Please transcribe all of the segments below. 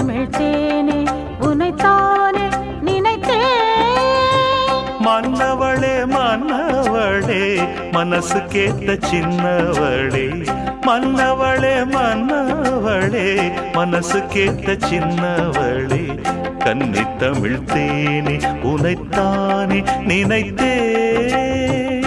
தமிழ் தேனே உனைத்தானே நினைத்தேன் மன்னவளே மன்னவளே மனசு கேட்ட சின்னவளே மன்னவளே மன்னவளே மனசு கேட்ட சின்னவளே கன்னி தமிழ் தேனி உனைத்தானே நினைத்தேன்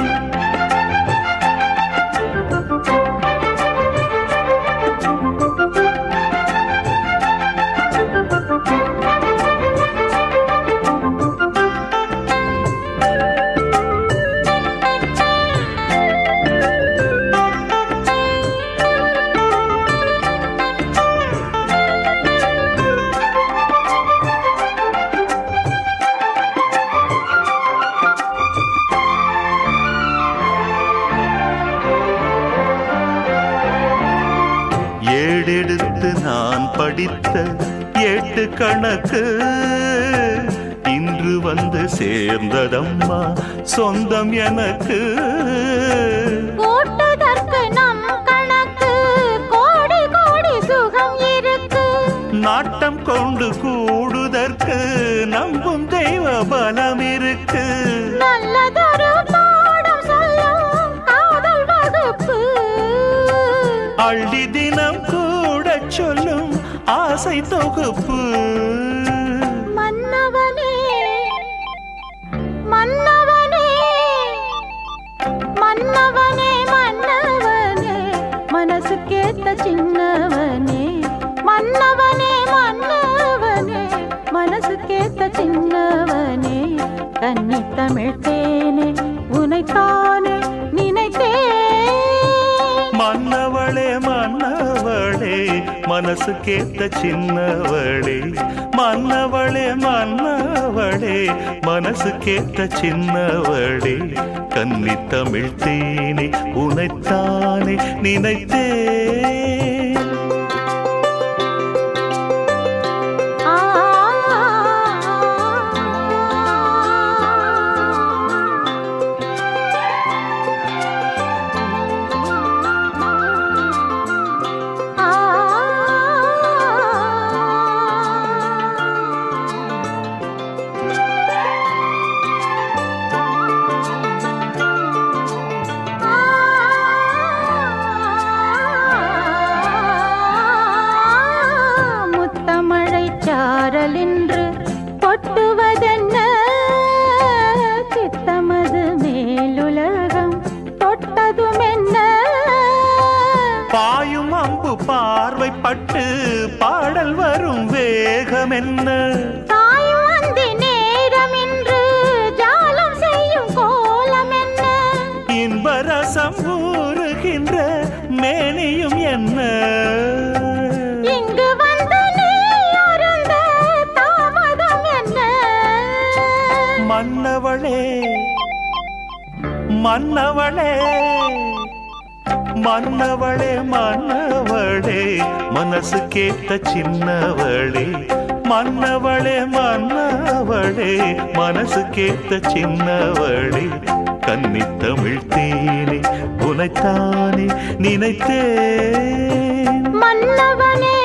ஏடெடுத்து நான் படித்த எட்டு கணக்கு இன்று வந்து சேர்ந்ததம்மா சொந்தம் எனக்கு கூட்டுதற்கு நம் கணக்கு கோடி கோடி சுகம் இருக்கு நாட்டம் கொண்டு கூடுதற்கு நம்பும் தெய்வ பலம் இருக்கு நல்லதொரு பாடம் சொல்லும் காதல் வகுப்பு அள்ளி தினம் கூட சொல்லும் ஆசை தொகுப்பு மன்னவனே மன்னவனே மன்னவனே மன்னவனே மனசு கேட்ட சின்னவனே மன்னவனே மன்னவனே மனசு கேட்ட சின்னவனே கன்னி தமிழ் தேனே உனைத்தானே நினைத்தேன் மன்னவளே மன்னவளே மனசு கேட்ட சின்னவளே மன்னவளே மன்னவளே மனசு கேட்ட சின்னவளே கன்னி தமிழ் தேனி உனைத்தானே நினைத்தேன் ஆ முத்தமழை சாரலின்று கொட்டுவதென்ன சித்தமது மேலுலகம் தொட்டதுமென்ன பாயும் அம்பு பார்வைப்பட்டு பாடல் வரும் வேகம் என்ன தாயும் அந்தி நேரம் இன்று ஜாலம் செய்யும் கோலம் என்ன இன்பரசம் ஊறுகின்ற மேனியும் என்ன இங்கு வந்து நீ அருந்த தாமதம் என்ன மன்னவளே மன்னவளே மன்னவளே மன்னவளே மனசு கேட்ட சின்னவளே மன்னவளே மன்னவளே மனசு கேட்ட சின்னவளே கன்னி தமிழ் தேனே உனைத்தானே நினைத்தேன் மன்னவனே